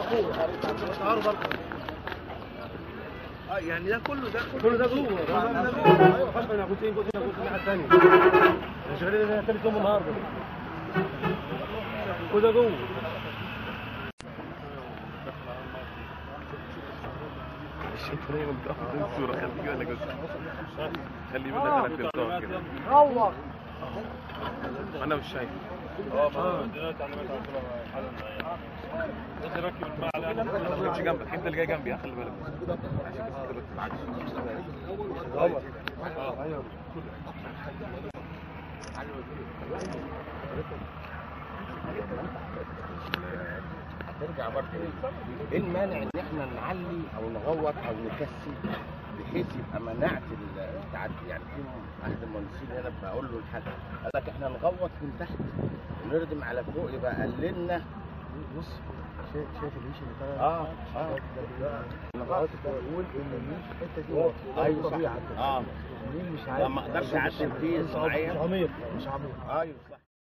اه يعني ده كله ده كل ده جوه ايوه خش انا قلت قلت قلت الناحيه الثانيه احنا شغالين هنا ثالث يوم النهارده كل ده جوه الشيخ دايما بتاخد الصورة خلي بالك بس خلي بالك انا بتنطق كده روح انا مش شايف ما تاخدش جنبك انت اللي جاي جنبي ها، خلي بالك بس عشان بس كده ما تتعبش هترجع برضه ايه المانع ان احنا نعلي او نغوط او نكسي بحيث يبقى مناعه التعدي يعني في احد المهندسين هنا بقول له الحل قال لك احنا نغوط من تحت ونردم على فوق يبقى قللنا بص شايف شايف الريش اللي طالع اه اه نغوط بقول ان الريش الحته دي واطيه ايوه صح طبيعه كده اه النيل مش لا، عارف ما اقدرش اعدل فيه مش صناعيه عميق مش عميق ايوه صح